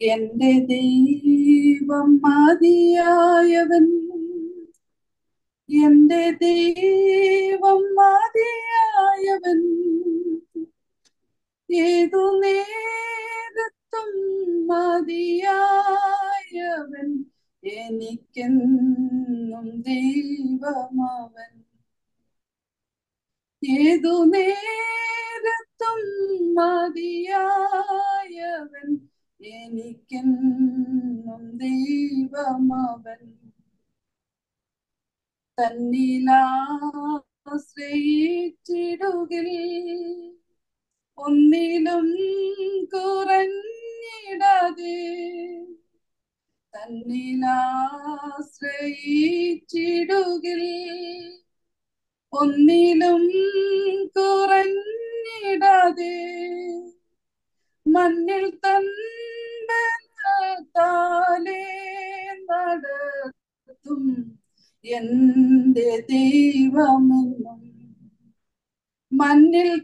എന്റെ ദൈവം മതിയായവൻ എന്റെ ദൈവം മതിയായവൻ ഏതു നേരത്തും മതിയായവൻ എനിക്കെന്നും ദൈവമവൻ ഏതു നേരത്തും മതിയായവൻ എനിക്കെന്നും ദൈവമവൻ തന്നിലാശ്രയിച്ചിടുകിൽ ഒന്നിലും കുറഞ്ഞിടാതെ തന്നിലാശ്രയിച്ചിടുകിൽ ഒന്നിലും കുറഞ്ഞിടാതെ മണ്ണിൽ തൻപനത്താലേ നടത്തും എന്റെ ദൈവമെന്നും മണ്ണിൽ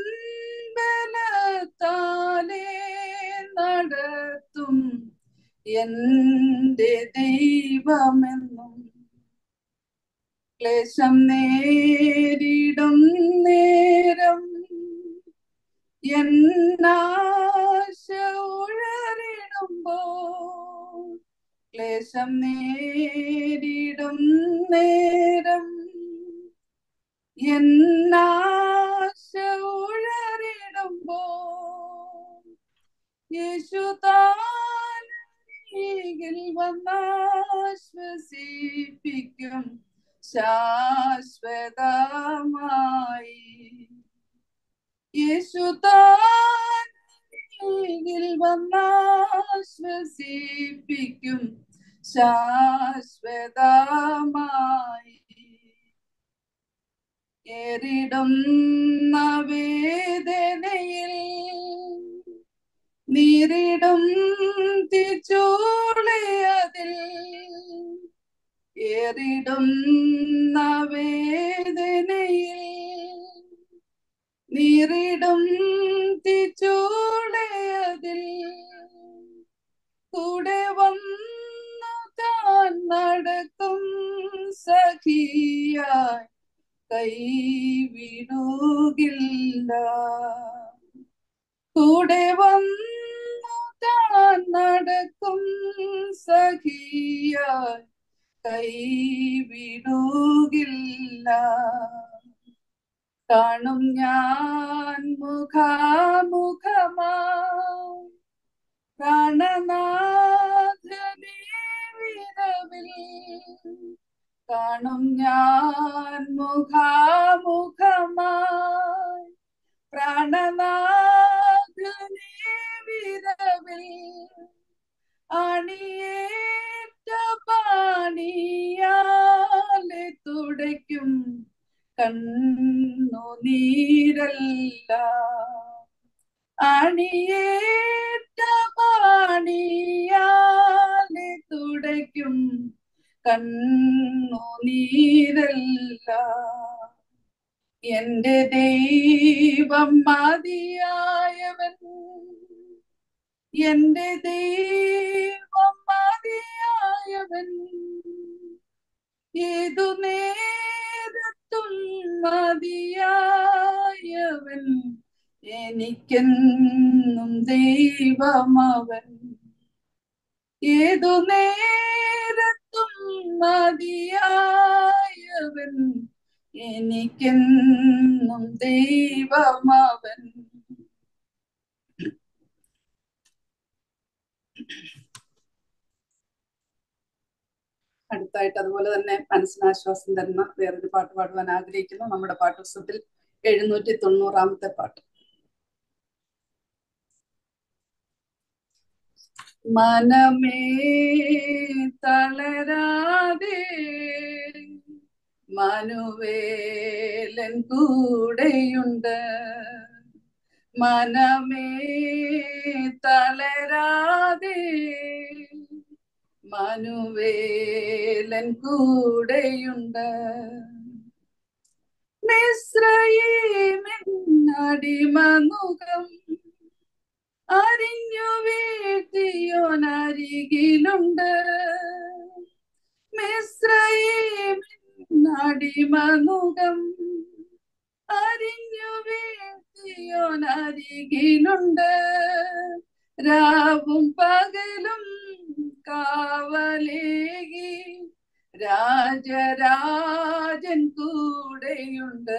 തൻപനത്താലേ നടത്തും എന്റെ ദൈവമെന്നും ക്ലേശം നേരിടും നേരം എന്നാശ ഉഴറിടുമ്പോ ക്ലേശം നേരിടും നേരം എന്നാശ ഉഴറിടുമ്പോ യേശു താനിൽ വന്നാശ്വസിപ്പിക്കും ശാശ്വതമായി യേശു താനിൽ വന്നാശ്വസിപ്പിക്കും ശാശ്വതമായി ഏറിടുന്ന വേദനയിൽ നീരിടും തിച്ചൂളിയതിൽ ഏറിടുന്ന വേദനയിൽ നീരിടും തിച്ചൂളിയതിൽ കൂടെ വന്നു താൻ നടക്കും സഖിയായി കൈവിടുകില്ല കൂടെ വന്നു താൻ നടക്കും സഖിയായി കൈവിടുകില്ല കാണും ഞാൻ മുഖാമുഖമാ പ്രാണനാഥനേ വിരവിൽ കാണും ഞാൻ മുഖാമുഖമായി പ്രാണനാഥനേ വിരവിൽ അണിയേറ്റ പാണിയാലെ തുടയ്ക്കും കണ്ണു നീരല്ല അണിയേറ്റ പാണിയാലെ തുടയ്ക്കും കണ്ണു നീരല്ല എന്റെ ദൈവം മതിയായവൻ എന്റെ ദൈവം മതിയായവൻ ഏതു നേരത്തും മതിയായവൻ എനിക്കെന്നും ദൈവമവൻ ഏതു നേരത്തും മതിയായവൻ എനിക്കെന്നും ദൈവമവൻ അടുത്തായിട്ട് അതുപോലെ തന്നെ മനസ്സിനാശ്വാസം തരുന്ന വേറൊരു പാട്ട് പാടുവാൻ ആഗ്രഹിക്കുന്നു നമ്മുടെ പാട്ടുപുസ്തകത്തിൽ എഴുന്നൂറ്റി തൊണ്ണൂറാമത്തെ പാട്ട് മനമേ തളരാതെ മനുവേലൻ കൂടെയുണ്ട് മനമേ തളരാതെ മനുവേലൻ കൂടെയുണ്ട് മിശ്രയീമിന്നടിമനുഖം അറിഞ്ഞു വീഴ്ത്തിയോൻ അരികിലുണ്ട് മിശ്രയിമിൻ അടിമനുകം അരിഞ്ഞു വീഴ്ത്തിയോൻ അരികിലുണ്ട് രാവും പകലും കാവലേകി രാജരാജൻ കൂടെയുണ്ട്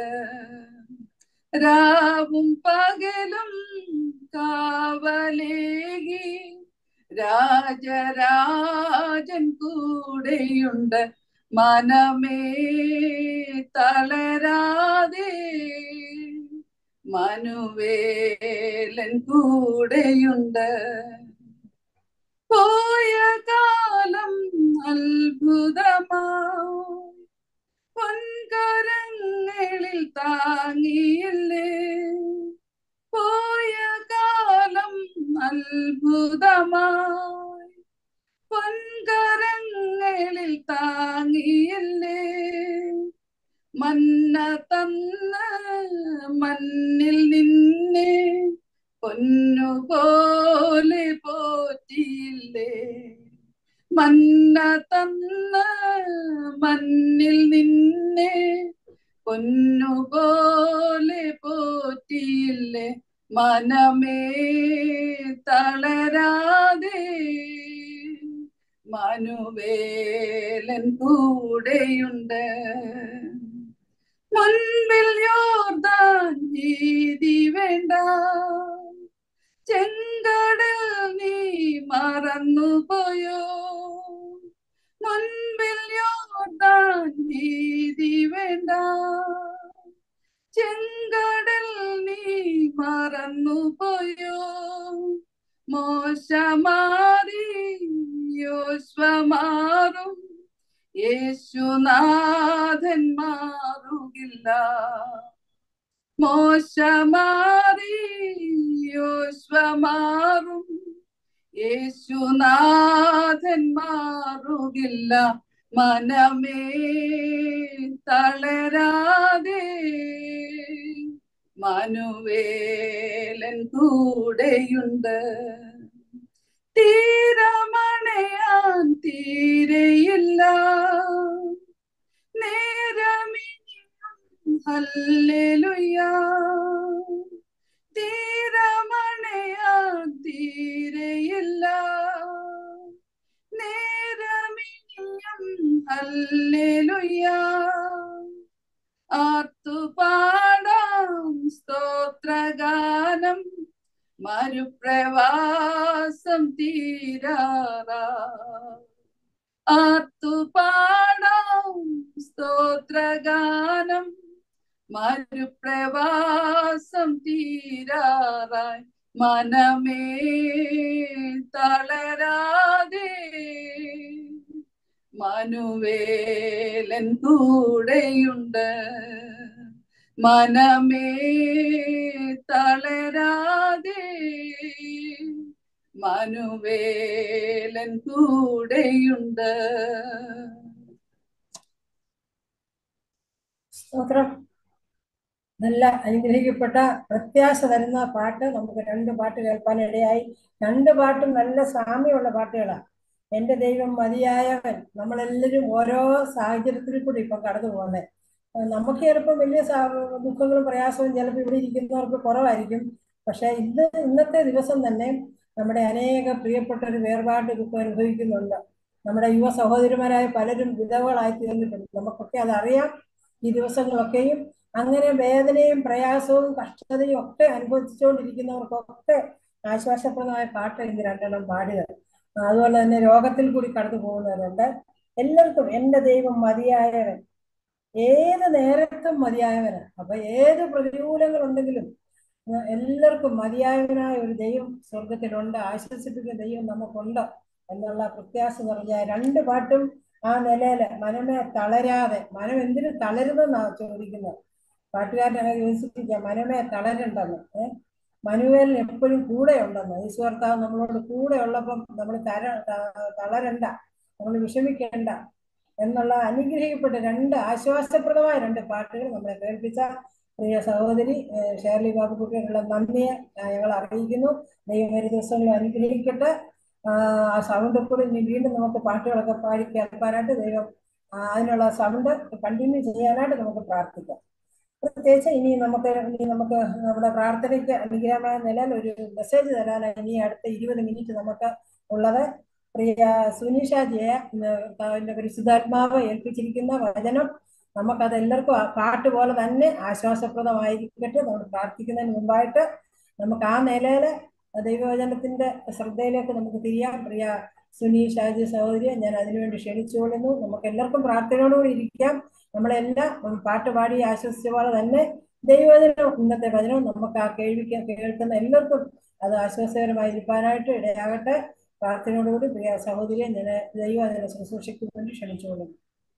രാവും പകലും കാവലേകി രാജരാജൻ കൂടെയുണ്ട് മനമേ തളരാതെ മനുവേലൻ കൂടെയുണ്ട് പോയ കാലം അത്ഭുതമായി പൊൻകരങ്ങളിൽ താങ്ങിയില്ലേ പോയ കാലം അത്ഭുതമായി പൊൻകരങ്ങളിൽ താങ്ങിയില്ലേ മന്ന തന്ന മണ്ണിൽ നിന്നെ പൊന്നുപോലെ പോറ്റിയില്ലേ മന്ന തന്ന മണ്ണിൽ നിന്നെ പൊന്നുപോലെ പോറ്റിയില്ലേ മനമേ തളരാതെ മനുവേലൻ കൂടെയുണ്ട് മുൻപിൽ യോർദാൻ നീതി വേണ്ട ചെങ്കടൽ നീ മറന്നുപോയോ മുൻപിൽ യോർദാൻ നീതി വേണ്ട ചെങ്കടൽ നീ മറന്നുപോയോ മോശമാറി യോശ്വ മാറും യേശുനാഥൻ മാറുകില്ല മോശമാറി യോശ്വ മാറും യേശുനാഥൻ മാറുകില്ല മനമേ തളരാതെ മനുവേലൻ കൂടെയുണ്ട് തീരമണയാൻ തീരെയില്ല നേരമിനിയും ഹല്ലേലൂയ തീരമണയാൻ തീരെയില്ല നേരമിനിയും ഹല്ലേലൂയ ആർത്തുപാടാം സ്തോത്രഗാനം മരുപ്രവാസം തീരാറാ ആർത്തുപാടാം സ്തോത്രഗാനം മരുപ്രവാസം തീരാറായി മനമേ തളരാതെ മനുവേലൻ കൂടെയുണ്ട് മനമേ തളരാതെ മനുവേലൻ കൂടെയുണ്ട് സ്തോത്രം നല്ല അനുഗ്രഹിക്കപ്പെട്ട പ്രത്യാശ തരുന്ന പാട്ട് നമുക്ക് രണ്ട് പാട്ട് കേൾക്കാനിടയായി രണ്ട് പാട്ടും നല്ല സാമ്യമുള്ള പാട്ടുകളാണ് എൻ്റെ ദൈവം മതിയായവൻ നമ്മളെല്ലാവരും ഓരോ സാഹചര്യത്തിൽ കൂടി ഇപ്പം കടന്നു പോകുന്നത് നമുക്ക് ചിലപ്പോൾ വലിയ സാ- ദുഃഖങ്ങളും പ്രയാസവും ചിലപ്പോൾ ഇവിടെ ഇരിക്കുന്നവർക്ക് കുറവായിരിക്കും പക്ഷെ ഇന്ന് ഇന്നത്തെ ദിവസം തന്നെ നമ്മുടെ അനേക പ്രിയപ്പെട്ട ഒരു വേർപാട് ദുഃഖം അനുഭവിക്കുന്നുണ്ട് നമ്മുടെ യുവ സഹോദരിമാരായ പലരും വിധവകളായി തീർന്നിട്ടുണ്ട് നമുക്കൊക്കെ അതറിയാം ഈ ദിവസങ്ങളൊക്കെയും അങ്ങനെ വേദനയും പ്രയാസവും കഷ്ടതയും ഒക്കെ അനുഭവിച്ചുകൊണ്ടിരിക്കുന്നവർക്കൊക്കെ ആശ്വാസപ്രദമായ പാട്ട് ഇന്ന് രണ്ടെണ്ണം പാടുക അതുപോലെ തന്നെ രോഗത്തിൽ കൂടി കടന്നു പോകുന്നവരുണ്ട് എല്ലാവർക്കും എൻ്റെ ദൈവം മതിയായവൻ ഏത് നേരത്തും മതിയായവനാണ് അപ്പൊ ഏത് പ്രതികൂലങ്ങൾ ഉണ്ടെങ്കിലും ഏഹ് എല്ലാവർക്കും മതിയായവനായ ഒരു ദൈവം സ്വർഗത്തിലുണ്ട് ആശ്വസിപ്പിക്കുന്ന ദൈവം നമുക്കുണ്ട് എന്നുള്ള പ്രത്യാശ നിറഞ്ഞ രണ്ട് പാട്ടും ആ നിലയില് മനമെ തളരാതെ മനം എന്തിനു തളരുന്നെന്നാണ് ചോദിക്കുന്നത് പാട്ടുകാരൻ അങ്ങനെ യോജിപ്പിക്കുക മനമേ തളരണ്ടെന്ന് ഏഹ് മനുവേലിന് എപ്പോഴും കൂടെ ഉണ്ടെന്ന് ഈശ്വർത്താവ് നമ്മളോട് കൂടെ ഉള്ളപ്പം നമ്മൾ തര ത- തളരണ്ട നമ്മൾ വിഷമിക്കേണ്ട എന്നുള്ള അനുഗ്രഹിക്കപ്പെട്ട രണ്ട് ആശ്വാസപ്രദമായ രണ്ട് പാട്ടുകൾ നമ്മളെ കേൾപ്പിച്ച പ്രിയ സഹോദരി ഏഹ് ഷേർലി ബാബുക്കുട്ടിയുള്ള നന്ദിയെ ഏഹ് ഞങ്ങൾ അറിയിക്കുന്നു ദൈവം ഒരു ദിവസങ്ങൾ അനുഗ്രഹിക്കട്ടെ ആ സൗണ്ട് കൂടി ഇനി വീണ്ടും നമുക്ക് പാട്ടുകളൊക്കെ പാടി കേൾക്കാനായിട്ട് ദൈവം ആ, അതിനുള്ള സൗണ്ട് കണ്ടിന്യൂ ചെയ്യാനായിട്ട് നമുക്ക് പ്രാർത്ഥിക്കാം പ്രത്യേകിച്ച് ഇനി നമുക്ക് ഇനി നമുക്ക് നമ്മുടെ പ്രാർത്ഥനയ്ക്ക് അനുഗ്രഹമായ നിലയിൽ ഒരു മെസ്സേജ് തരാനായി ഇനി അടുത്ത ഇരുപത് മിനിറ്റ് നമുക്ക് ഉള്ളത് പ്രിയ സുനിഷാജിയെ അതിന്റെ പരിശുദ്ധാത്മാവ് ഏൽപ്പിച്ചിരിക്കുന്ന വചനം നമുക്കത് എല്ലാവർക്കും ആ പാട്ട് പോലെ തന്നെ ആശ്വാസപ്രദമായിരിക്കട്ടെ നമ്മൾ പ്രാർത്ഥിക്കുന്നതിന് മുമ്പായിട്ട് നമുക്ക് ആ നിലയിൽ ദൈവവചനത്തിന്റെ ശ്രദ്ധയിലേക്ക് നമുക്ക് തിരിയാം പ്രിയ സുനി ഷാജി സഹോദരിയെ ഞാൻ അതിനുവേണ്ടി ക്ഷണിച്ചുകൊള്ളുന്നു നമുക്ക് എല്ലാവർക്കും പ്രാർത്ഥനയോടുകൂടി ഇരിക്കാം നമ്മളെല്ലാം ഒരു പാട്ട് പാടി ആശ്വസിച്ച പോലെ തന്നെ ദൈവവചനം ഇന്നത്തെ വചനവും നമുക്ക് ആ കേൾവിക്ക് കേൾക്കുന്ന എല്ലാവർക്കും അത് ആശ്വാസകരമായി ഇരിക്കാനായിട്ട് ഇടയാകട്ടെ പ്രാർത്ഥനയോടുകൂടി പ്രിയ സഹോദരിയെ ഞാൻ ദൈവവചന ശുശ്രൂഷയ്ക്ക് വേണ്ടി ക്ഷണിച്ചുകൊള്ളുന്നു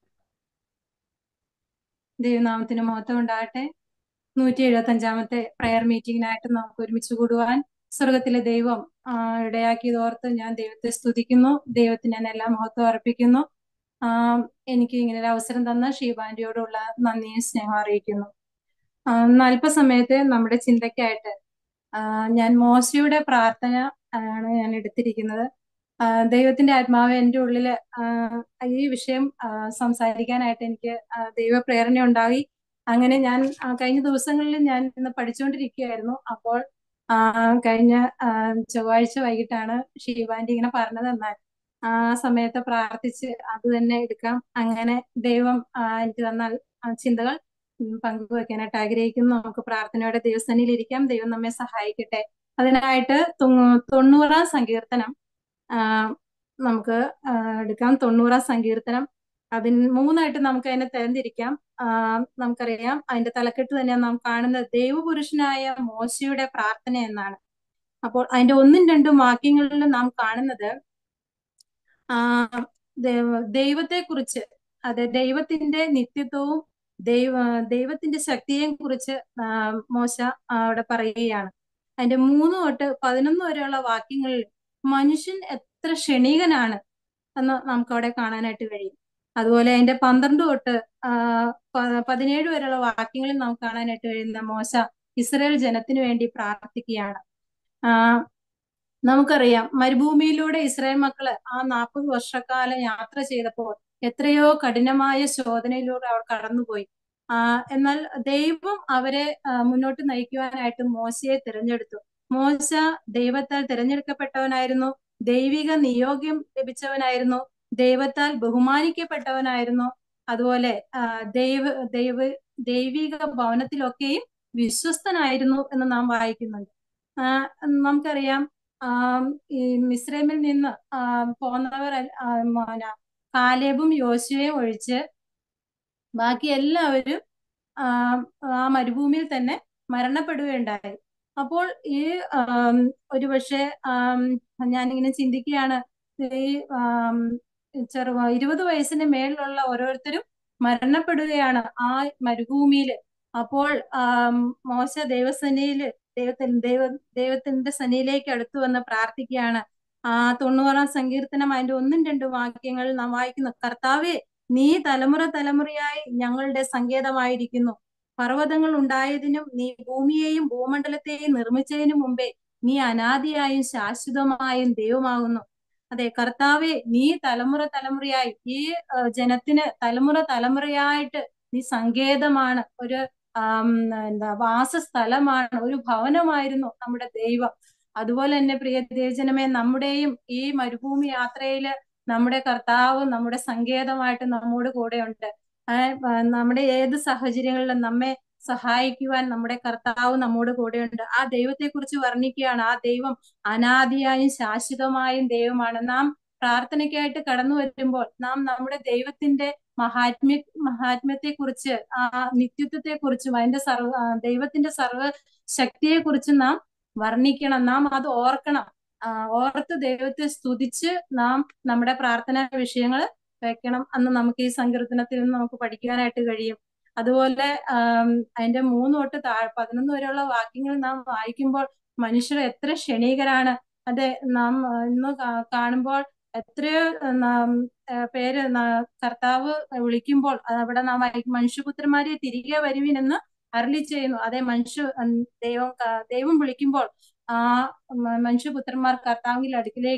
ദൈവനാമത്തിന് മഹത്വം ഉണ്ടാകട്ടെ നൂറ്റി എഴുപത്തി അഞ്ചാമത്തെ പ്രയർ മീറ്റിംഗിനായിട്ട് നമുക്ക് ഒരുമിച്ച് കൂടുവാൻ സ്വർഗത്തിലെ ദൈവം ആ, ഇടയാക്കിയത് ഓർത്ത് ഞാൻ ദൈവത്തെ സ്തുതിക്കുന്നു ദൈവത്തിന് ഞാൻ എല്ലാ മഹത്വം അർപ്പിക്കുന്നു ആ, എനിക്ക് ഇങ്ങനെ ഒരു അവസരം തന്ന ഷീബാന്റിയോടുള്ള നന്ദിയും സ്നേഹം അറിയിക്കുന്നു ആ, ഇന്ന് അല്പസമയത്ത് നമ്മുടെ ചിന്തയ്ക്കായിട്ട് ആ, ഞാൻ മോശയുടെ പ്രാർത്ഥന ആണ് ഞാൻ എടുത്തിരിക്കുന്നത് ആ, ദൈവത്തിന്റെ ആത്മാവ് എൻ്റെ ഉള്ളില് ആ, ഈ വിഷയം ആ, സംസാരിക്കാനായിട്ട് എനിക്ക് ആ, ദൈവ പ്രേരണ ഉണ്ടായി അങ്ങനെ ഞാൻ ആ, കഴിഞ്ഞ ദിവസങ്ങളിൽ ഞാൻ ഇന്ന് പഠിച്ചുകൊണ്ടിരിക്കുകയായിരുന്നു അപ്പോൾ ആ, കഴിഞ്ഞ ആ, ചൊവ്വാഴ്ച വൈകിട്ടാണ് ഷീബാന്റി ഇങ്ങനെ പറഞ്ഞത് എന്നാൽ ആ സമയത്ത് പ്രാർത്ഥിച്ച് അത് തന്നെ എടുക്കാം അങ്ങനെ ദൈവം ആ, എനിക്ക് തന്ന ആ ചിന്തകൾ ഉം, പങ്കുവെക്കാനായിട്ട് ആഗ്രഹിക്കുന്നു നമുക്ക് പ്രാർത്ഥനയോടെ ദൈവസന്നിധിയിൽ ഇരിക്കാം ദൈവം നമ്മെ സഹായിക്കട്ടെ അതിനായിട്ട് തൊണ്ണൂ- തൊണ്ണൂറാം സങ്കീർത്തനം ആ, നമുക്ക് ആ, എടുക്കാം തൊണ്ണൂറാം സങ്കീർത്തനം അതിന് മൂന്നായിട്ട് നമുക്ക് അതിനെ തരംതിരിക്കാം ആ, നമുക്കറിയാം അതിന്റെ തലക്കെട്ട് തന്നെ നാം കാണുന്നത് ദൈവപുരുഷനായ മോശയുടെ പ്രാർത്ഥന എന്നാണ് അപ്പോൾ അതിന്റെ ഒന്നും രണ്ടും വാക്യങ്ങളിൽ നാം കാണുന്നത് ആ ദൈവ ദൈവത്തെ കുറിച്ച് അതെ ദൈവത്തിന്റെ നിത്യത്വവും ദൈവ ദൈവത്തിന്റെ ശക്തിയെയും കുറിച്ച് ആ, മോശ ആ, അവിടെ പറയുകയാണ് അതിന്റെ മൂന്ന് തൊട്ട് പതിനൊന്ന് വരെയുള്ള വാക്യങ്ങളിൽ മനുഷ്യൻ എത്ര ക്ഷണികനാണ് എന്ന് നമുക്ക് അവിടെ കാണാനായിട്ട് കഴിയും അതുപോലെ അതിന്റെ പന്ത്രണ്ട് തൊട്ട് ആ പ- പതിനേഴ് വരെയുള്ള വാക്യങ്ങളിൽ നമുക്ക് കാണാനായിട്ട് കഴിയുന്ന മോശ ഇസ്രായേൽ ജനത്തിനു വേണ്ടി പ്രാർത്ഥിക്കുകയാണ് ആ നമുക്കറിയാം മരുഭൂമിയിലൂടെ ഇസ്രായേൽ മക്കള് ആ നാൽപ്പത് വർഷക്കാലം യാത്ര ചെയ്തപ്പോൾ എത്രയോ കഠിനമായ ശോധനയിലൂടെ അവർ കടന്നുപോയി ആ എന്നാൽ ദൈവം അവരെ ആ, മുന്നോട്ട് നയിക്കുവാനായിട്ട് മോശയെ തിരഞ്ഞെടുത്തു മോശ ദൈവത്താൽ തിരഞ്ഞെടുക്കപ്പെട്ടവനായിരുന്നു ദൈവിക നിയോഗം ലഭിച്ചവനായിരുന്നു ദൈവത്താൽ ബഹുമാനിക്കപ്പെട്ടവനായിരുന്നു അതുപോലെ ആ, ദൈവ ദൈവ ദൈവിക ഭവനത്തിലൊക്കെയും വിശ്വസ്തനായിരുന്നു എന്ന് നാം വായിക്കുന്നുണ്ട് ആ, നമുക്കറിയാം ആ, ഈ മിസ്രൈമിൽ നിന്ന് ആ, പോന്നവർ ആ, മോന കാലേബും യോശുവയും ഒഴിച്ച് ബാക്കി എല്ലാവരും ആ, ആ മരുഭൂമിയിൽ തന്നെ മരണപ്പെടുകയുണ്ടായി അപ്പോൾ ഈ ആം, ഒരുപക്ഷെ ആം, ഞാനിങ്ങനെ ചിന്തിക്കുകയാണ് ഈ ആം, ചെറു ഇരുപത് വയസ്സിന് മേളിലുള്ള ഓരോരുത്തരും മരണപ്പെടുകയാണ് ആ മരുഭൂമിയിൽ അപ്പോൾ ആം, മോശ ദൈവസന്നിധിയില് ദൈവത്തിന് ദൈവ ദൈവത്തിന്റെ സന്നിധിയിലേക്ക് അടുത്തു വന്ന് പ്രാർത്ഥിക്കുകയാണ് ആ തൊണ്ണൂറാം സങ്കീർത്തനം അതിന്റെ ഒന്നും രണ്ടും വാക്യങ്ങൾ നാം വായിക്കുന്നു കർത്താവേ നീ തലമുറ തലമുറയായി ഞങ്ങളുടെ സങ്കേതമായിരിക്കുന്നു പർവ്വതങ്ങൾ ഉണ്ടായതിനും നീ ഭൂമിയെയും ഭൂമണ്ഡലത്തെയും നിർമ്മിച്ചതിനു മുമ്പേ നീ അനാദിയായും ശാശ്വതമായും ദൈവമാകുന്നു അതെ കർത്താവെ നീ തലമുറ തലമുറയായി ഈ ആ, ജനത്തിന് തലമുറ തലമുറയായിട്ട് നീ സങ്കേതമാണ് ഒരു ആം, എന്താ വാസസ്ഥലമാണ് ഒരു ഭവനമായിരുന്നു നമ്മുടെ ദൈവം അതുപോലെ തന്നെ പ്രിയ ദൈവജനമേ നമ്മുടെയും ഈ മരുഭൂമി യാത്രയില് നമ്മുടെ കർത്താവ് നമ്മുടെ സങ്കേതമായിട്ട് നമ്മോട് കൂടെയുണ്ട് ആ, ആ, നമ്മുടെ ഏത് സാഹചര്യങ്ങളിലും നമ്മെ സഹായിക്കുവാൻ നമ്മുടെ കർത്താവ് നമ്മോട് കൂടെയുണ്ട് ആ ദൈവത്തെ കുറിച്ച് വർണ്ണിക്കുകയാണ് ആ ദൈവം അനാദിയായും ശാശ്വതമായും ദൈവമാണ് നാം പ്രാർത്ഥനയ്ക്കായിട്ട് കടന്നു വരുമ്പോൾ നാം നമ്മുടെ ദൈവത്തിന്റെ മഹാത്മ്യ മഹാത്മ്യത്തെ കുറിച്ച് ആ നിത്യത്വത്തെ കുറിച്ചും അതിന്റെ സർവ ആ, ദൈവത്തിന്റെ സർവ ശക്തിയെ കുറിച്ചും നാം വർണ്ണിക്കണം നാം അത് ഓർക്കണം ആ, ഓർത്ത് ദൈവത്തെ സ്തുതിച്ച് നാം നമ്മുടെ പ്രാർത്ഥനാ വിഷയങ്ങൾ വെക്കണം എന്ന് നമുക്ക് ഈ സങ്കീർത്തനത്തിൽ നിന്ന് നമുക്ക് പഠിക്കാനായിട്ട് കഴിയും അതുപോലെ ആം, അതിന്റെ മൂന്ന് തൊട്ട് താഴെ പതിനൊന്ന് വരെയുള്ള വാക്യങ്ങൾ നാം വായിക്കുമ്പോൾ മനുഷ്യർ എത്ര ക്ഷണീകരാണ് അതെ നാം ആ, ഇന്ന് കാ- കാണുമ്പോൾ എത്രയോ ആ, നാം ആ, പേര് ന- കർത്താവ് വിളിക്കുമ്പോൾ അവിടെ നാം വായിക്കും മനുഷ്യപുത്രന്മാരെ തിരികെ വരുവിൻ എന്ന് അരളി ചെയ്യുന്നു അതെ മനുഷ്യ ഉം, ദൈവം ക- ദൈവം വിളിക്കുമ്പോൾ ആ മ- മനുഷ്യപുത്രന്മാർ കർത്താവിന്റെ അടുക്കിലേക്ക്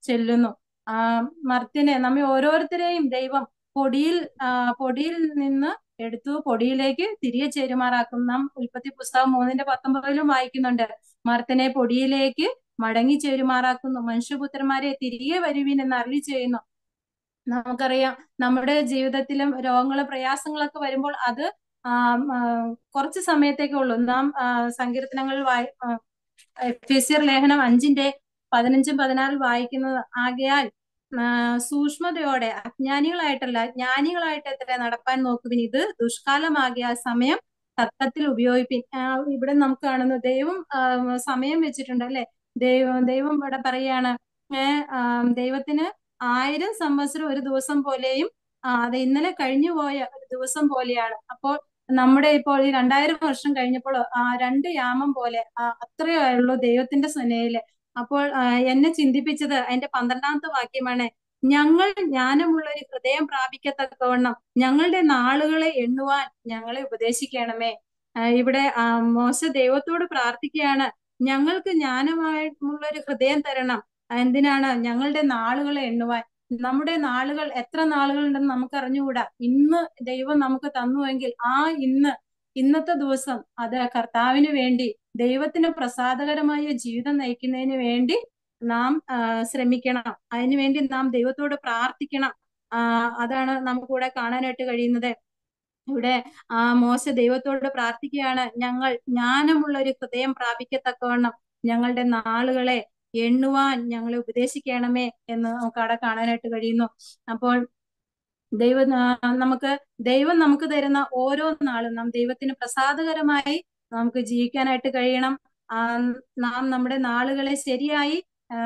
ചെല്ലുന്നു ആ മർത്യനെ നമ്മെ ഓരോരുത്തരെയും ദൈവം പൊടിയിൽ ആ, പൊടിയിൽ നിന്ന് എടുത്തു പൊടിയിലേക്ക് തിരികെ ചേരുമാറാക്കും നാം ഉൽപ്പത്തി പുസ്തകം മൂന്നിന്റെ പത്തൊമ്പതിലും വായിക്കുന്നുണ്ട് മർത്തനെ പൊടിയിലേക്ക് മടങ്ങി ചേരുമാറാക്കുന്നു മനുഷ്യപുത്രന്മാരെ തിരികെ വരുവിൻ എന്ന് അരുളി ചെയ്യുന്നു നമുക്കറിയാം നമ്മുടെ ജീവിതത്തിലും രോഗങ്ങളും പ്രയാസങ്ങളൊക്കെ വരുമ്പോൾ അത് ആം, ആ, കുറച്ച് സമയത്തേക്കേ ഉള്ളൂ നാം ആ, സങ്കീർത്തനങ്ങളിൽ വായി ആ, എഫേസ്യർ ലേഖനം അഞ്ചിന്റെ പതിനഞ്ചും പതിനാറിൽ വായിക്കുന്നത് ആകയാൽ ആ, സൂക്ഷ്മതയോടെ അജ്ഞാനികളായിട്ടല്ല ജ്ഞാനികളായിട്ട് എത്ര നടപ്പാൻ നോക്കുവിൻ ഇത് ദുഷ്കാലമാകിയ സമയം തത്വത്തിൽ ഉപയോഗിപ്പിൻ ആ, ഇവിടെ നമുക്ക് കാണുന്നു ദൈവം ആ, സമയം വെച്ചിട്ടുണ്ട് അല്ലെ ദൈവം ദൈവം ഇവിടെ പറയാണ് ഏഹ് ദൈവത്തിന് ആയിരം സംവത്സരം ഒരു ദിവസം പോലെയും ആ, അത് ഇന്നലെ കഴിഞ്ഞു പോയ ഒരു ദിവസം പോലെയാണ് അപ്പോൾ നമ്മുടെ ഇപ്പോൾ ഈ രണ്ടായിരം വർഷം കഴിഞ്ഞപ്പോൾ ആ രണ്ട് യാമം പോലെ ആ, അത്രയേ ഉള്ളൂ ദൈവത്തിന്റെ സേനയില് അപ്പോൾ ആ, എന്നെ ചിന്തിപ്പിച്ചത് അതിന്റെ പന്ത്രണ്ടാമത്തെ വാക്യമാണ് ഞങ്ങൾ ജ്ഞാനമുള്ള ഒരു ഹൃദയം പ്രാപിക്കത്തക്കവണ്ണം ഞങ്ങളുടെ നാളുകളെ എണ്ണുവാൻ ഞങ്ങളെ ഉപദേശിക്കണമേ ആ, ഇവിടെ ആ, മോശ ദൈവത്തോട് പ്രാർത്ഥിക്കുകയാണ് ഞങ്ങൾക്ക് ജ്ഞാനമായിട്ടുള്ള ഒരു ഹൃദയം തരണം എന്തിനാണ് ഞങ്ങളുടെ നാളുകളെ എണ്ണുവാൻ നമ്മുടെ നാളുകൾ എത്ര നാളുകൾ ഉണ്ടെന്ന് നമുക്ക് അറിഞ്ഞുകൂടാ ഇന്ന് ദൈവം നമുക്ക് തന്നുവെങ്കിൽ ആ ഇന്ന് ഇന്നത്തെ ദിവസം അത് കർത്താവിന് വേണ്ടി ദൈവത്തിന് പ്രസാദകരമായ ജീവിതം നയിക്കുന്നതിന് വേണ്ടി നാം ആ, ശ്രമിക്കണം അതിനുവേണ്ടി നാം ദൈവത്തോട് പ്രാർത്ഥിക്കണം ആ, അതാണ് നമുക്കിവിടെ കാണാനായിട്ട് കഴിയുന്നത് ഇവിടെ ആ മോശ ദൈവത്തോട് പ്രാർത്ഥിക്കുകയാണ് ഞങ്ങൾ ജ്ഞാനമുള്ള ഒരു ഹൃദയം പ്രാപിക്കത്തക്കവണ്ണം ഞങ്ങളുടെ നാളുകളെ എണ്ണുവാൻ ഞങ്ങളെ ഉപദേശിക്കണമേ എന്ന് നമുക്ക് അവിടെ കാണാനായിട്ട് കഴിയുന്നു അപ്പോൾ ദൈവം ആ, നമുക്ക് ദൈവം നമുക്ക് തരുന്ന ഓരോ നാളും നാം ദൈവത്തിന് പ്രസാദകരമായി നമുക്ക് ജീവിക്കാനായിട്ട് കഴിയണം ആ, നാം നമ്മുടെ നാളുകളെ ശരിയായി ആ,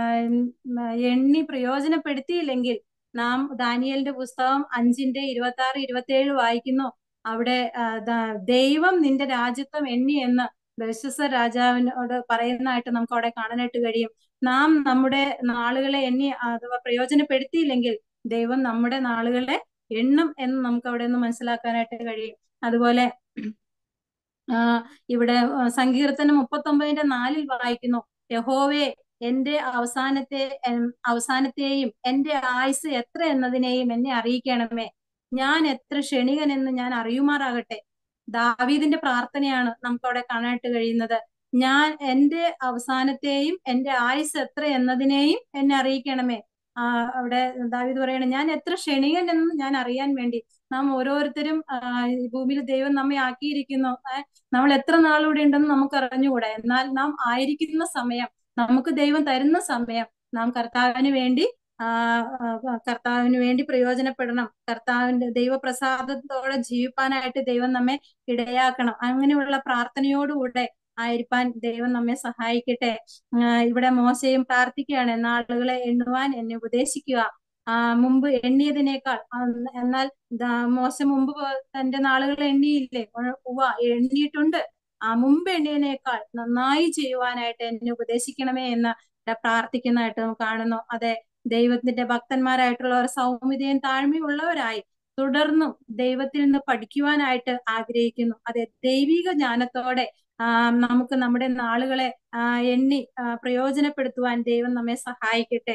എണ്ണി പ്രയോജനപ്പെടുത്തിയില്ലെങ്കിൽ നാം ദാനിയലിന്റെ പുസ്തകം അഞ്ചിന്റെ ഇരുപത്തി ആറ് ഇരുപത്തി ഏഴ് വായിക്കുന്നു അവിടെ ആ, ദ- ദൈവം നിന്റെ രാജ്യത്വം എണ്ണി എന്ന് ബelshazzar രാജാവിനോട് പറയുന്നതായിട്ട് നമുക്ക് അവിടെ കാണാനായിട്ട് കഴിയും നാം നമ്മുടെ നാളുകളെ എണ്ണി അഥവാ പ്രയോജനപ്പെടുത്തിയില്ലെങ്കിൽ ദൈവം നമ്മുടെ നാളുകളെ എണ്ണും എന്ന് നമുക്ക് അവിടെ നിന്ന് മനസ്സിലാക്കാനായിട്ട് കഴിയും അതുപോലെ ആ, ഇവിടെ ആ, സങ്കീർത്തനം മുപ്പത്തൊമ്പതിന്റെ നാലിൽ വായിക്കുന്നു യഹോവേ എന്റെ അവസാനത്തെ എം, അവസാനത്തെയും എന്റെ ആയുസ് എത്ര എന്നതിനെയും എന്നെ അറിയിക്കണമേ ഞാൻ എത്ര ക്ഷണികൻ എന്ന് ഞാൻ അറിയുമാറാകട്ടെ ദാവീദിന്റെ പ്രാർത്ഥനയാണ് നമുക്ക് അവിടെ കാണാനായിട്ട് കഴിയുന്നത് ഞാൻ എന്റെ അവസാനത്തെയും എന്റെ ആയുസ് എത്ര എന്നതിനെയും എന്നെ അറിയിക്കണമേ ആ അവിടെ ദാവീദ് പറയണ ഞാൻ എത്ര ക്ഷണികൻ എന്ന് ഞാൻ അറിയാൻ വേണ്ടി നാം ഓരോരുത്തരും ആ, ഈ ഭൂമിയിൽ ദൈവം നമ്മെ ആക്കിയിരിക്കുന്നു ഏ, നമ്മൾ എത്ര നാളിവിടെ ഉണ്ടെന്ന് നമുക്ക് അറിഞ്ഞുകൂടാ എന്നാൽ നാം ആയിരിക്കുന്ന സമയം നമുക്ക് ദൈവം തരുന്ന സമയം നാം കർത്താവിന് വേണ്ടി ആ ആ, കർത്താവിന് വേണ്ടി പ്രയോജനപ്പെടണം കർത്താവിന്റെ ദൈവപ്രസാദത്തോടെ ജീവിപ്പാനായിട്ട് ദൈവം നമ്മെ ഇടയാക്കണം അങ്ങനെയുള്ള പ്രാർത്ഥനയോടുകൂടെ ആയിരിക്കാൻ ദൈവം നമ്മെ സഹായിക്കട്ടെ ആ, ഇവിടെ മോശയും പ്രാർത്ഥിക്കുകയാണ് നാളുകളെ എണ്ണുവാൻ എന്നെ ഉപദേശിക്കുക ആ മുമ്പ് എണ്ണിയതിനേക്കാൾ ആ, എന്നാൽ ദാ- മോശ മുമ്പ് പോ- തന്റെ നാളുകൾ എണ്ണിയില്ലേ ഉവ്വ എണ്ണിയിട്ടുണ്ട് ആ മുമ്പ് എണ്ണിയതിനേക്കാൾ നന്നായി ചെയ്യുവാനായിട്ട് എന്നെ ഉപദേശിക്കണമേ എന്ന് ഇവിടെ പ്രാർത്ഥിക്കുന്നതായിട്ട് നമുക്ക് കാണുന്നു അതെ ദൈവത്തിന്റെ ഭക്തന്മാരായിട്ടുള്ളവർ സൗമ്യതയും താഴ്മയുള്ളവരായി തുടർന്നും ദൈവത്തിൽ നിന്ന് പഠിക്കുവാനായിട്ട് ആഗ്രഹിക്കുന്നു അതെ ദൈവിക ജ്ഞാനത്തോടെ ആ, നമുക്ക് നമ്മുടെ നാളുകളെ ആ, എണ്ണി ആ, പ്രയോജനപ്പെടുത്തുവാൻ ദൈവം നമ്മെ സഹായിക്കട്ടെ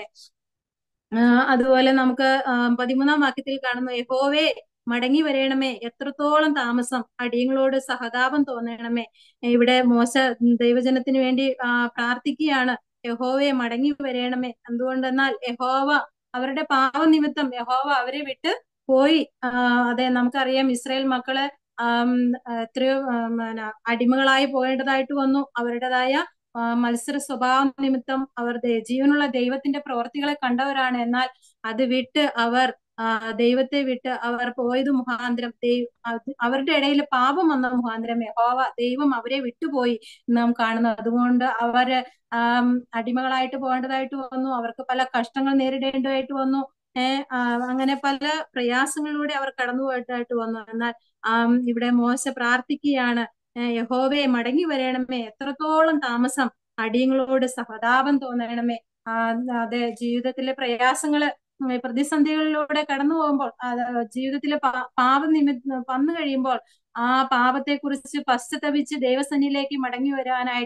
ആ, അതുപോലെ നമുക്ക് ആ, പതിമൂന്നാം വാക്യത്തിൽ കാണുന്നു യഹോവേ മടങ്ങി വരേണമേ എത്രത്തോളം താമസം അടിയങ്ങളോട് സഹതാപം തോന്നണമേ ഇവിടെ മോശ ദൈവജനത്തിന് വേണ്ടി ആ, പ്രാർത്ഥിക്കുകയാണ് യഹോവയെ മടങ്ങി വരേണമേ എന്തുകൊണ്ടെന്നാൽ യഹോവ അവരുടെ പാവനിമിത്തം യഹോവ അവരെ വിട്ട് പോയി ആ, അതെ നമുക്കറിയാം ഇസ്രായേൽ മക്കള് ആം, എത്രയോ ആം, പിന്നെ അടിമകളായി പോകേണ്ടതായിട്ട് വന്നു അവരുടേതായ ആ, മത്സര സ്വഭാവ നിമിത്തം അവർ ദേ- ജീവനുള്ള ദൈവത്തിന്റെ പ്രവർത്തികളെ കണ്ടവരാണ് എന്നാൽ അത് വിട്ട് അവർ ആ, ദൈവത്തെ വിട്ട് അവർ പോയത് മുഖാന്തരം ദൈവ അത് അവരുടെ ഇടയിൽ പാപം വന്ന മുഖാന്തരം യഹോവ ദൈവം അവരെ വിട്ടുപോയി എന്ന് നാം കാണുന്നു അതുകൊണ്ട് അവര് ആം, അടിമകളായിട്ട് പോകേണ്ടതായിട്ട് വന്നു അവർക്ക് പല കഷ്ടങ്ങൾ നേരിടേണ്ടതായിട്ട് വന്നു ഏഹ് അങ്ങനെ പല പ്രയാസങ്ങളിലൂടെ അവർ കടന്നു പോയിട്ടായിട്ട് വന്നു എന്നാൽ ആം, ഇവിടെ മോശ പ്രാർത്ഥിക്കുകയാണ് ഏഹ് യഹോവയെ മടങ്ങി വരണമേ എത്രത്തോളം താമസം അടിയങ്ങളോട് സഹതാപം തോന്നണമേ ആ അതെ ജീവിതത്തിലെ പ്രയാസങ്ങള് ഉം, പ്രതിസന്ധികളിലൂടെ കടന്നു പോകുമ്പോൾ അത് ജീവിതത്തിലെ പാ- പാപം നിമിത്തം വന്നു കഴിയുമ്പോൾ ആ പാപത്തെ കുറിച്ച് പശ്ചാത്തപിച്ച് ദൈവസന്നിധിയിലേക്ക് മടങ്ങി വരാനായിട്ട്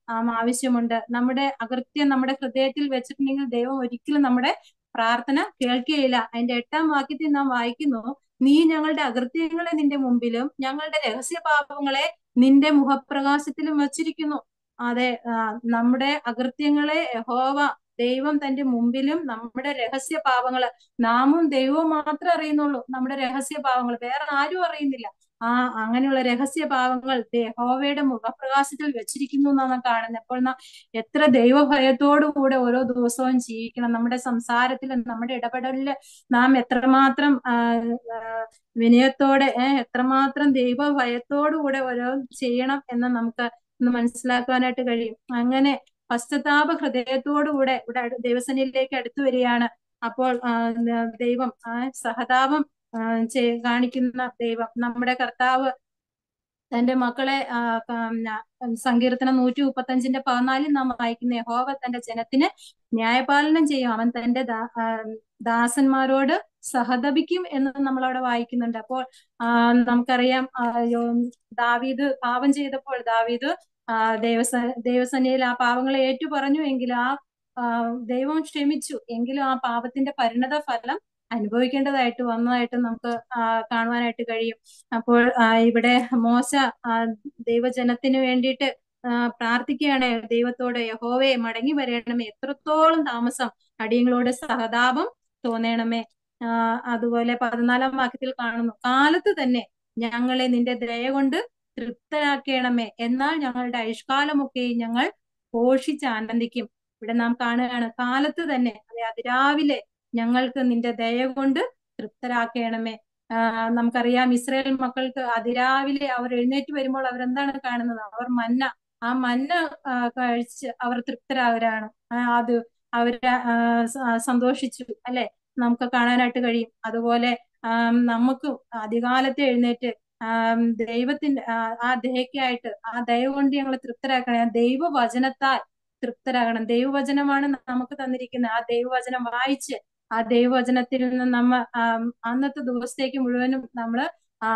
ആം, ആവശ്യമുണ്ട് നമ്മുടെ അകൃത്യം നമ്മുടെ ഹൃദയത്തിൽ വെച്ചിട്ടുണ്ടെങ്കിൽ ദൈവം ഒരിക്കലും നമ്മുടെ പ്രാർത്ഥന കേൾക്കുകയില്ല അതിന്റെ എട്ടാം വാക്യത്തിൽ നാം വായിക്കുന്നു നീ ഞങ്ങളുടെ അകൃത്യങ്ങളെ നിന്റെ മുമ്പിലും ഞങ്ങളുടെ രഹസ്യ പാപങ്ങളെ നിന്റെ മുഖപ്രകാശത്തിലും വച്ചിരിക്കുന്നു അതെ ആ, നമ്മുടെ അകൃത്യങ്ങളെ യഹോവ ദൈവം തന്റെ മുമ്പിലും നമ്മുടെ രഹസ്യ പാപങ്ങള് നാമും ദൈവവും മാത്രമേ അറിയുന്നുള്ളൂ നമ്മുടെ രഹസ്യ പാപങ്ങൾ വേറെ ആരും അറിയുന്നില്ല ആ അങ്ങനെയുള്ള രഹസ്യ പാപങ്ങൾ യഹോവയുടെ മുഖപ്രകാശത്തിൽ വെച്ചിരിക്കുന്നു എന്നാണ് കാണുന്നത് അപ്പോൾ നാം എത്ര ദൈവഭയത്തോടു കൂടെ ഓരോ ദിവസവും ജീവിക്കണം നമ്മുടെ സംസാരത്തിലും നമ്മുടെ ഇടപെടലില് നാം എത്രമാത്രം ആ, ആ, വിനയത്തോടെ ഏഹ് എത്രമാത്രം ദൈവഭയത്തോടു കൂടെ ഓരോ ചെയ്യണം എന്ന് നമുക്ക് ഒന്ന് മനസ്സിലാക്കാനായിട്ട് കഴിയും അങ്ങനെ പശ്ചാത്താപ ഹൃദയത്തോടുകൂടെ ഇവിടെ അടു- ദൈവസന്നിധിയിലേക്ക് അടുത്തു വരികയാണ് അപ്പോൾ ആ, ന- ദൈവം ആ സഹതാപം ആ, ചെ- കാണിക്കുന്ന ദൈവം നമ്മുടെ കർത്താവ് തന്റെ മക്കളെ ആ, ക- ന- സങ്കീർത്തനം നൂറ്റി മുപ്പത്തഞ്ചിന്റെ പതിനാലിൽ നാം വായിക്കുന്ന യഹോവ തന്റെ ജനത്തിന് ന്യായപാലനം ചെയ്യും അവൻ തന്റെ ദാ- ആ, ദാസന്മാരോട് സഹതപിക്കും എന്ന് നമ്മൾ അവിടെ വായിക്കുന്നുണ്ട് അപ്പോൾ ആ, നമുക്കറിയാം ആ, യോ- ദാവീദ് പാപം ചെയ്തപ്പോൾ ദാവീദ് ആ, ദേവസ ദേവസേനയിൽ ആ പാവങ്ങളെ ഏറ്റു പറഞ്ഞു എങ്കിലും ആ ആ, ദൈവം ക്ഷമിച്ചു എങ്കിലും ആ പാപത്തിന്റെ പരിണത ഫലം അനുഭവിക്കേണ്ടതായിട്ട് വന്നതായിട്ട് നമുക്ക് ആ, കാണുവാനായിട്ട് കഴിയും അപ്പോൾ ആ, ഇവിടെ മോശ ആ, ദൈവജനത്തിന് വേണ്ടിയിട്ട് ആ, പ്രാർത്ഥിക്കുകയാണ് ദൈവത്തോട് യഹോവയെ മടങ്ങി വരണമേ എത്രത്തോളം താമസം അടിയങ്ങളോട് സഹതാപം തോന്നണമേ ആ, അതുപോലെ പതിനാലാം വാക്യത്തിൽ കാണുന്നു കാലത്ത് തന്നെ ഞങ്ങളെ നിന്റെ ദയ കൊണ്ട് തൃപ്തരാക്കണമേ എന്നാൽ ഞങ്ങളുടെ ആയുഷ്കാലമൊക്കെ ഞങ്ങൾ ഘോഷിച്ച് ആനന്ദിക്കും ഇവിടെ നാം കാണുകയാണ് കാലത്ത് തന്നെ അതെ അതിരാവിലെ ഞങ്ങൾക്ക് നിന്റെ ദയ കൊണ്ട് തൃപ്തരാക്കണമേ ആ, നമുക്കറിയാം ഇസ്രായേൽ മക്കൾക്ക് അതിരാവിലെ അവർ എഴുന്നേറ്റ് വരുമ്പോൾ അവരെന്താണ് കാണുന്നത് അവർ മന്ന ആ മന്ന ആ, കഴിച്ച് അവർ തൃപ്തരാവരാണ് ആ, അത് അവര് ആ, സ- സന്തോഷിച്ചു അല്ലെ നമുക്ക് കാണാനായിട്ട് കഴിയും അതുപോലെ ആം, നമുക്കും അധികാലത്തെ എഴുന്നേറ്റ് ആം, ദൈവത്തിന്റെ ആ ആ ദയക്കായിട്ട് ആ ദയ കൊണ്ട് ഞങ്ങൾ തൃപ്തരാക്കണേ ആ ദൈവവചനത്താൽ തൃപ്തരാകണം ദൈവവചനമാണ് നമുക്ക് തന്നിരിക്കുന്നത് ആ ദൈവവചനം വായിച്ച് ആ ദൈവവചനത്തിൽ നിന്ന് നമ്മ ആം, അന്നത്തെ ദിവസത്തേക്ക് മുഴുവനും നമ്മള് ആ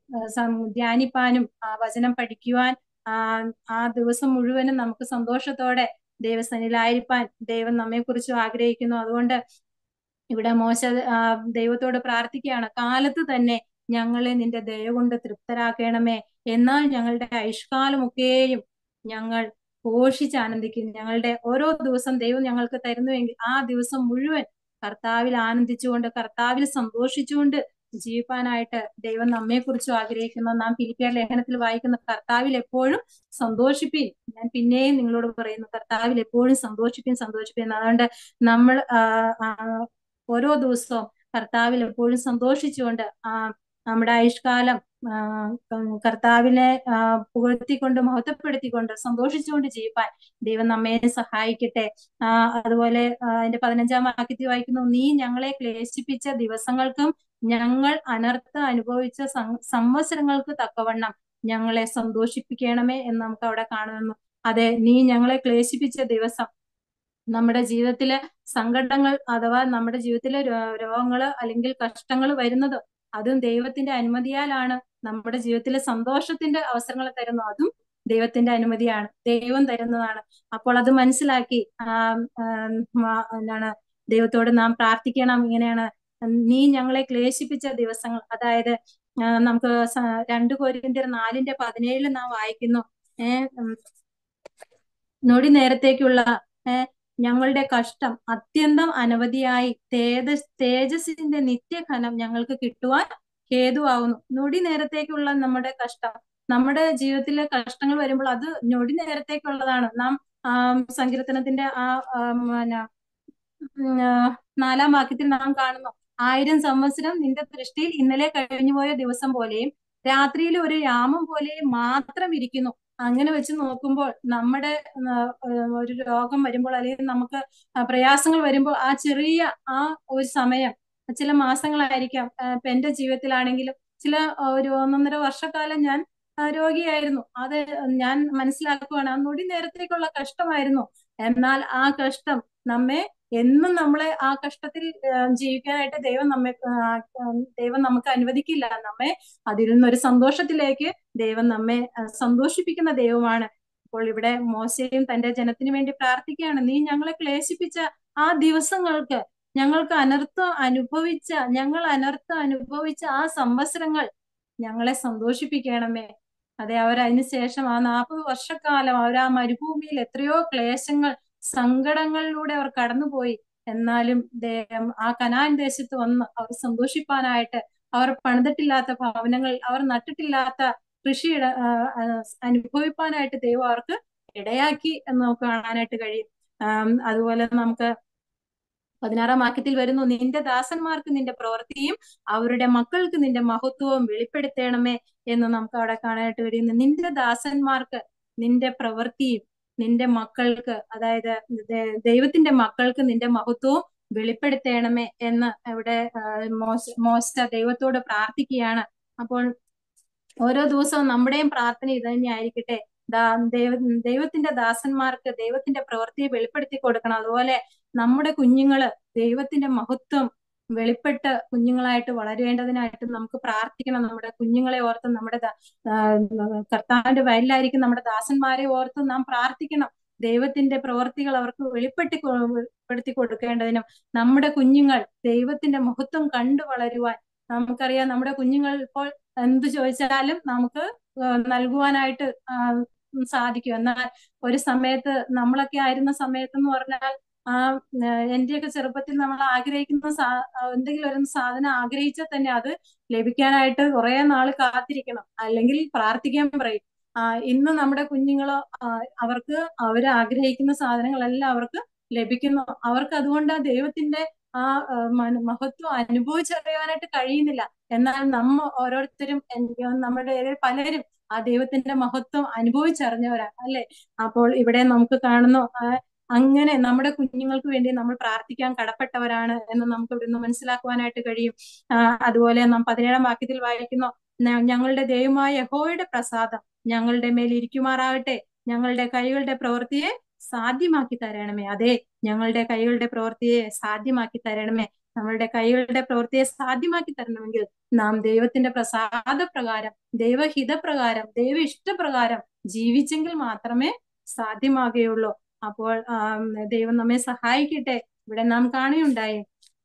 സം- ധ്യാനിപ്പാനും ആ വചനം പഠിക്കുവാൻ ആ ആ ദിവസം മുഴുവനും നമുക്ക് സന്തോഷത്തോടെ ദൈവസന്നിലായിരിക്കാൻ ദൈവം നമ്മെ കുറിച്ച് ആഗ്രഹിക്കുന്നു അതുകൊണ്ട് ഇവിടെ മോശ ആ, ദൈവത്തോട് പ്രാർത്ഥിക്കുകയാണ് കാലത്ത് തന്നെ ഞങ്ങളെ നിന്റെ ദയ കൊണ്ട് തൃപ്തരാക്കണമേ എന്നാൽ ഞങ്ങളുടെ ആയുഷ്കാലമൊക്കെയും ഞങ്ങൾ ഘോഷിച്ച് ആനന്ദിക്കും ഞങ്ങളുടെ ഓരോ ദിവസം ദൈവം ഞങ്ങൾക്ക് തരുന്നുവെങ്കിൽ ആ ദിവസം മുഴുവൻ കർത്താവിൽ ആനന്ദിച്ചുകൊണ്ട് കർത്താവിൽ സന്തോഷിച്ചുകൊണ്ട് ജീവിക്കാനായിട്ട് ദൈവം നമ്മെ കുറിച്ചും ആഗ്രഹിക്കുന്നു നാം ഫിലിപ്പിയർ ലേഖനത്തിൽ വായിക്കുന്ന കർത്താവിൽ എപ്പോഴും സന്തോഷിപ്പീൻ ഞാൻ പിന്നെയും നിങ്ങളോട് പറയുന്നു കർത്താവിൽ എപ്പോഴും സന്തോഷിപ്പീൻ സന്തോഷിപ്പീൻ അതുകൊണ്ട് നമ്മൾ ആ, ആ, ഓരോ ദിവസവും കർത്താവിൽ എപ്പോഴും സന്തോഷിച്ചുകൊണ്ട് ആ നമ്മുടെ ആയുഷ്കാലം ആ, കർത്താവിനെ ആ, പുകഴ്ത്തിക്കൊണ്ട് മഹത്വപ്പെടുത്തിക്കൊണ്ട് സന്തോഷിച്ചുകൊണ്ട് ജീവിപ്പാൻ ദൈവം നമ്മെ സഹായിക്കട്ടെ ആ അതുപോലെ ആ, അതിന്റെ പതിനഞ്ചാം വാക്യത്തിൽ വായിക്കുന്നു നീ ഞങ്ങളെ ക്ലേശിപ്പിച്ച ദിവസങ്ങൾക്കും ഞങ്ങൾ അനർത്ഥം അനുഭവിച്ച സം- സംവത്സരങ്ങൾക്ക് തക്കവണ്ണം ഞങ്ങളെ സന്തോഷിപ്പിക്കണമേ എന്ന് നമുക്ക് അവിടെ കാണുന്നു അതെ നീ ഞങ്ങളെ ക്ലേശിപ്പിച്ച ദിവസം നമ്മുടെ ജീവിതത്തിലെ സങ്കടങ്ങൾ അഥവാ നമ്മുടെ ജീവിതത്തിലെ രോ- രോഗങ്ങള് അല്ലെങ്കിൽ കഷ്ടങ്ങൾ വരുന്നത് അതും ദൈവത്തിന്റെ അനുമതിയാലാണ് നമ്മുടെ ജീവിതത്തിലെ സന്തോഷത്തിന്റെ അവസരങ്ങൾ തരുന്നു അതും ദൈവത്തിന്റെ അനുമതിയാണ് ദൈവം തരുന്നതാണ് അപ്പോൾ അത് മനസ്സിലാക്കി ആ എന്താണ് ദൈവത്തോട് നാം പ്രാർത്ഥിക്കണം ഇങ്ങനെയാണ് നീ ഞങ്ങളെ ക്ലേശിപ്പിച്ച ദിവസങ്ങൾ അതായത് ആ, നമുക്ക് സ- രണ്ട് കോരിന്ത്യർ നാലിന്റെ പതിനേഴില് നാം വായിക്കുന്നു ഏഹ് നൊടി നേരത്തേക്കുള്ള ഏഹ് ഞങ്ങളുടെ കഷ്ടം അത്യന്തം അനവധിയായി തേജ തേജസ്സിന്റെ നിത്യഘനം ഞങ്ങൾക്ക് കിട്ടുവാൻ ഹേതുവാകുന്നു നൊടി നേരത്തേക്കുള്ള നമ്മുടെ കഷ്ടം നമ്മുടെ ജീവിതത്തിലെ കഷ്ടങ്ങൾ വരുമ്പോൾ അത് നൊടി നേരത്തേക്കുള്ളതാണ് നാം ആ സങ്കീർത്തനത്തിന്റെ ആ ആം, പിന്നെ, ഉം, ആ, നാലാം വാക്യത്തിൽ നാം കാണുന്നു ആയിരം സംവത്സരം നിന്റെ ദൃഷ്ടിയിൽ ഇന്നലെ കഴിഞ്ഞുപോയ ദിവസം പോലെയും രാത്രിയിൽ ഒരു യാമം പോലെയും മാത്രം ഇരിക്കുന്നു അങ്ങനെ വെച്ച് നോക്കുമ്പോൾ നമ്മുടെ ആ, ഒരു രോഗം വരുമ്പോൾ അല്ലെങ്കിൽ നമുക്ക് ആ പ്രയാസങ്ങൾ വരുമ്പോൾ ആ ചെറിയ ആ ഒരു സമയം ചില മാസങ്ങളായിരിക്കാം ആ, ഇപ്പൊ എന്റെ ജീവിതത്തിലാണെങ്കിലും ചില ആ, ഒരു ഒന്നൊന്നര വർഷക്കാലം ഞാൻ ആ, രോഗിയായിരുന്നു അത് ഞാൻ മനസ്സിലാക്കുവാണ് ആ നൊടി നേരത്തേക്കുള്ള കഷ്ടമായിരുന്നു എന്നാൽ ആ കഷ്ടം നമ്മെ എന്നും നമ്മളെ ആ കഷ്ടത്തിൽ ആ, ജീവിക്കാനായിട്ട് ദൈവം നമ്മെ ആ, ആ, ദൈവം നമുക്ക് അനുവദിക്കില്ല നമ്മെ അതിൽ നിന്നൊരു സന്തോഷത്തിലേക്ക് ദൈവം നമ്മെ ആ, സന്തോഷിപ്പിക്കുന്ന ദൈവമാണ് അപ്പോൾ ഇവിടെ മോശയും തന്റെ ജനത്തിന് വേണ്ടി പ്രാർത്ഥിക്കുകയാണ് നീ ഞങ്ങളെ ക്ലേശിപ്പിച്ച ആ ദിവസങ്ങൾക്ക് ഞങ്ങൾക്ക് അനർത്ഥം അനുഭവിച്ച ഞങ്ങൾ അനർത്ഥം അനുഭവിച്ച ആ സംവത്സരങ്ങൾ ഞങ്ങളെ സന്തോഷിപ്പിക്കണമേ അതെ അവർ അതിനുശേഷം ആ നാൽപ്പത് വർഷക്കാലം അവർ ആ മരുഭൂമിയിൽ എത്രയോ ക്ലേശങ്ങൾ സങ്കടങ്ങളിലൂടെ അവർ കടന്നുപോയി എന്നാലും ആ കനാൻ ദേശത്ത് വന്ന് അവർ സന്തോഷിപ്പാനായിട്ട് അവർ പണിതിട്ടില്ലാത്ത ഭവനങ്ങൾ അവർ നട്ടിട്ടില്ലാത്ത കൃഷി അനുഭവിപ്പാനായിട്ട് ദൈവം അവർക്ക് ഇടയാക്കി എന്ന് നമുക്ക് കാണാനായിട്ട് കഴിയും അതുപോലെ നമുക്ക് പതിനാറാം വാക്യത്തിൽ വരുന്നു നിന്റെ ദാസന്മാർക്ക് നിന്റെ പ്രവൃത്തിയും അവരുടെ മക്കൾക്ക് നിന്റെ മഹത്വവും വെളിപ്പെടുത്തണമേ എന്ന് നമുക്ക് അവിടെ കാണാനായിട്ട് കഴിയുന്നു നിന്റെ ദാസന്മാർക്ക് നിന്റെ പ്രവൃത്തിയും നിന്റെ മക്കൾക്ക് അതായത് ദൈവത്തിന്റെ മക്കൾക്ക് നിന്റെ മഹത്വവും വെളിപ്പെടുത്തണമേ എന്ന് ഇവിടെ മോശ മോശ ദൈവത്തോട് പ്രാർത്ഥിക്കുകയാണ് അപ്പോൾ ഓരോ ദിവസവും നമ്മുടെയും പ്രാർത്ഥന ഇത് തന്നെയായിരിക്കട്ടെ ദാ ദൈവ ദൈവത്തിന്റെ ദാസന്മാർക്ക് ദൈവത്തിന്റെ പ്രവൃത്തിയെ വെളിപ്പെടുത്തി കൊടുക്കണം അതുപോലെ നമ്മുടെ കുഞ്ഞുങ്ങള് ദൈവത്തിന്റെ മഹത്വം വെളിപ്പെട്ട് കുഞ്ഞുങ്ങളായിട്ട് വളരേണ്ടതിനായിട്ട് നമുക്ക് പ്രാർത്ഥിക്കണം നമ്മുടെ കുഞ്ഞുങ്ങളെ ഓർത്ത് നമ്മുടെ കർത്താവിന്റെ വയലിലായിരിക്കും നമ്മുടെ ദാസന്മാരെ ഓർത്ത് നാം പ്രാർത്ഥിക്കണം ദൈവത്തിന്റെ പ്രവർത്തികൾ അവർക്ക് വെളിപ്പെട്ടി വെളിപ്പെടുത്തി കൊടുക്കേണ്ടതിനും നമ്മുടെ കുഞ്ഞുങ്ങൾ ദൈവത്തിന്റെ മഹത്വം കണ്ടു വളരുവാൻ നമുക്കറിയാം നമ്മുടെ കുഞ്ഞുങ്ങൾ ഇപ്പോൾ എന്ത് ചോദിച്ചാലും നമുക്ക് നൽകുവാനായിട്ട് സാധിക്കും എന്നാൽ ഒരു സമയത്ത് നമ്മളൊക്കെ ആയിരുന്ന സമയത്ത് എന്ന് പറഞ്ഞാൽ ആ എന്റെയൊക്കെ ചെറുപ്പത്തിൽ നമ്മൾ ആഗ്രഹിക്കുന്ന സാ എന്തെങ്കിലും ഒരു സാധനം ആഗ്രഹിച്ചാൽ തന്നെ അത് ലഭിക്കാനായിട്ട് കുറെ നാള് കാത്തിരിക്കണം അല്ലെങ്കിൽ പ്രാർത്ഥിക്കാൻ പറയും ആ ഇന്ന് നമ്മുടെ കുഞ്ഞുങ്ങളോ അവർക്ക് അവർ ആഗ്രഹിക്കുന്ന സാധനങ്ങളെല്ലാം അവർക്ക് ലഭിക്കുന്നു അവർക്ക് അതുകൊണ്ട് ദൈവത്തിന്റെ ആ മഹത്വം അനുഭവിച്ചറിയാനായിട്ട് കഴിയുന്നില്ല എന്നാൽ നമ്മ ഓരോരുത്തരും എനിക്ക് നമ്മുടെ പലരും ആ ദൈവത്തിന്റെ മഹത്വം അനുഭവിച്ചറിഞ്ഞവരാണ് അല്ലെ അപ്പോൾ ഇവിടെ നമുക്ക് കാണുന്നു അങ്ങനെ നമ്മുടെ കുഞ്ഞുങ്ങൾക്ക് വേണ്ടി നമ്മൾ പ്രാർത്ഥിക്കാൻ കടപ്പെട്ടവരാണ് എന്ന് നമുക്ക് ഇവിടുന്ന് മനസ്സിലാക്കുവാനായിട്ട് കഴിയും അതുപോലെ നാം പതിനേഴാം വാക്യത്തിൽ വായിക്കുന്നു ഞങ്ങളുടെ ദൈവമായ യഹോയുടെ പ്രസാദം ഞങ്ങളുടെ മേൽ ഇരിക്കുമാറാകട്ടെ ഞങ്ങളുടെ കൈകളുടെ പ്രവൃത്തിയെ സാധ്യമാക്കി തരണമേ അതെ ഞങ്ങളുടെ കൈകളുടെ പ്രവൃത്തിയെ സാധ്യമാക്കി തരണമേ നമ്മളുടെ കൈകളുടെ പ്രവൃത്തിയെ സാധ്യമാക്കി തരണമെങ്കിൽ നാം ദൈവത്തിന്റെ പ്രസാദപ്രകാരം ദൈവഹിതപ്രകാരം ദൈവ ഇഷ്ടപ്രകാരം ജീവിച്ചെങ്കിൽ മാത്രമേ സാധ്യമാകുകയുള്ളൂ അപ്പോൾ ദൈവം നമ്മെ സഹായിക്കട്ടെ ഇവിടെ നാം കാണുകയുണ്ടായി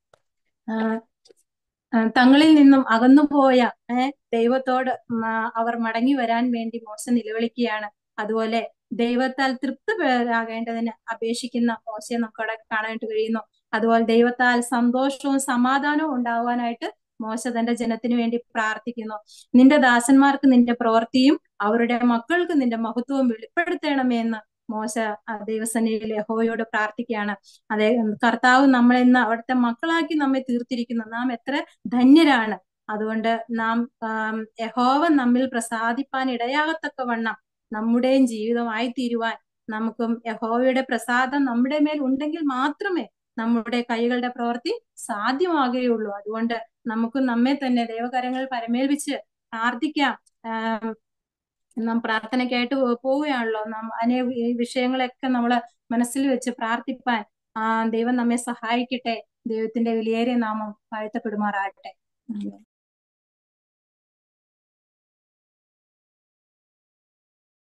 തങ്ങളിൽ നിന്നും അകന്നുപോയ ഏഹ് ദൈവത്തോട് അവർ മടങ്ങി വരാൻ വേണ്ടി മോശ നിലവിളിക്കുകയാണ് അതുപോലെ ദൈവത്താൽ തൃപ്തരാകേണ്ടതിന് അപേക്ഷിക്കുന്ന മോശയെ നമുക്ക് അവിടെ കാണാനായിട്ട് കഴിയുന്നു അതുപോലെ ദൈവത്താൽ സന്തോഷവും സമാധാനവും ഉണ്ടാവാനായിട്ട് മോശ തന്റെ ജനത്തിന് വേണ്ടി പ്രാർത്ഥിക്കുന്നു നിന്റെ ദാസന്മാർക്ക് നിന്റെ പ്രവൃത്തിയും അവരുടെ മക്കൾക്ക് നിന്റെ മഹത്വവും വെളിപ്പെടുത്തണമേ എന്ന് മോശ ദൈവസന്നിധിയിൽ യഹോയോട് പ്രാർത്ഥിക്കുകയാണ് അതെ കർത്താവ് നമ്മളെ ഇന്ന് അവിടുത്തെ മക്കളാക്കി നമ്മെ തീർത്തിരിക്കുന്നു നാം എത്ര ധന്യരാണ് അതുകൊണ്ട് നാം യഹോവ നമ്മിൽ പ്രസാദിപ്പാൻ ഇടയാകത്തക്കവണ്ണം നമ്മുടെയും ജീവിതമായി തീരുവാൻ നമുക്കും യഹോവയുടെ പ്രസാദം നമ്മുടെ മേൽ ഉണ്ടെങ്കിൽ മാത്രമേ നമ്മുടെ കൈകളുടെ പ്രവൃത്തി സാധ്യമാകുകയുള്ളൂ അതുകൊണ്ട് നമുക്ക് നമ്മെ തന്നെ ദൈവകരങ്ങൾ പരമേൽപ്പിച്ച് പ്രാർത്ഥിക്കാം നാം പ്രാർത്ഥനയ്ക്കായിട്ട് പോവുകയാണല്ലോ നാം അനേക ഈ വിഷയങ്ങളൊക്കെ നമ്മൾ മനസ്സിൽ വെച്ച് പ്രാർത്ഥിപ്പാൻ ആ ദൈവം നമ്മെ സഹായിക്കട്ടെ ദൈവത്തിന്റെ വിലയേറിയ നാമം വാഴ്ത്തപ്പെടുമാറാകട്ടെ